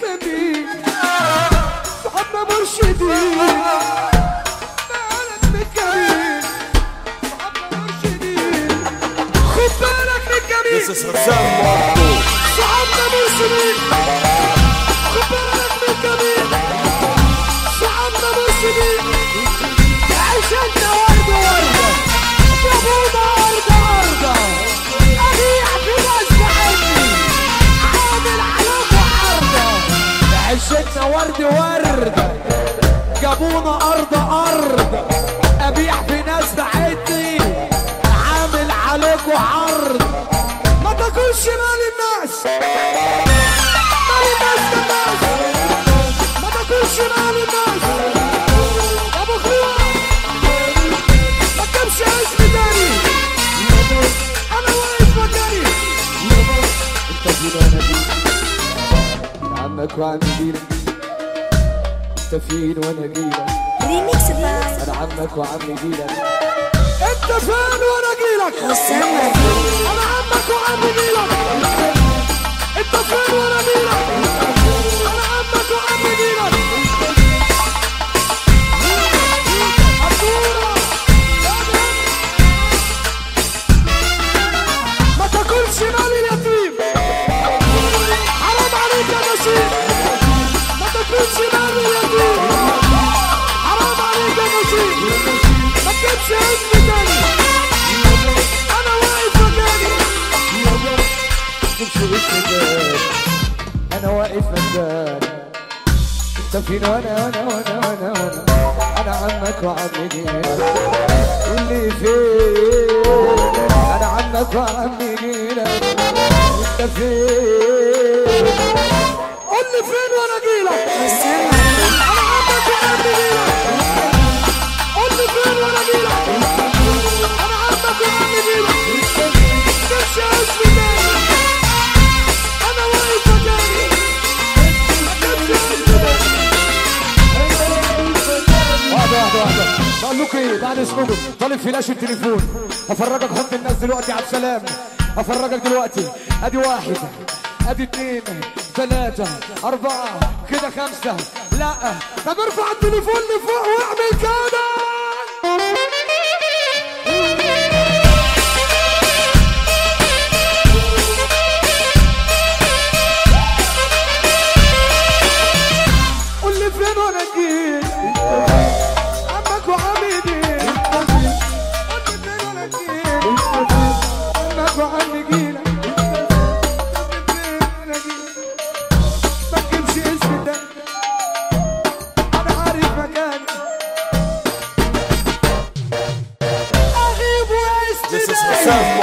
جميل صحابنا مرشدين بالك من جميل صحابنا مرشدين خد بالك من جميل This is Hassan Marco. صحابنا مرشدين خد بالك من جميل صحابنا مرشدين عشتنا وردة وردة جابونا وردة وردة أبيع في ناس عني عامل عليكم عرضة عشتنا وردة وردة جابونا أرض أرض أبيع في ناس بعتني عامل عليكم عرض ما تاكلش مال الناس مال الناس ده الناس ما تاكلش مال الناس يا ابو اخويا ما تجيبش اسم تاني انا واقف مكاني انت فين وانا فين عمك وعم جيلك انت فين وانا جيلك ريميكس باي انا عمك وعم جيلك انت فين وانا جيلك حسام مرحوم انا عمك وعم جيلك انت فين وانا جيلك انا عمك وعم جيلك عبدورة ما تاكلش مال اليتيم حرام عليك يا نسيم ما تاكلش مال اليتيم حرام عليك يا نسيم ما تجيبش اسم تاني انا واقف مكاني تمشي اسم تاني انا واقف مكاني انت فين وانا وانا وانا وانا وانا انا عمك وعم جيلك واللي فين انا عمك وعم جيلك انت فين قول لي فين وانا جيلك حسام مرحوم انا عمك وعم جيلك قول لي فين وانا جيلك انا عمك وعم جيلك تمشي اسمي تاني انا واقف مكاني تمشي اسمي تاني واحدة واحدة واحدة بقول لكم ايه بعد اسمكم طالب فلاش التليفون هفرجك حب الناس دلوقتي على السلام هفرجك دلوقتي ادي واحد ادي اتنين تلاتة اربعة كده خمسة لا طب ارفع التليفون لفوق واعمل كده قول لي فين وانا جيت عمك وعمي قول لي فين وانا جيت عمك وعمي جيلك ما تجيبش اسم ده انا عارف مكاني اغيب This is واستنى Hassan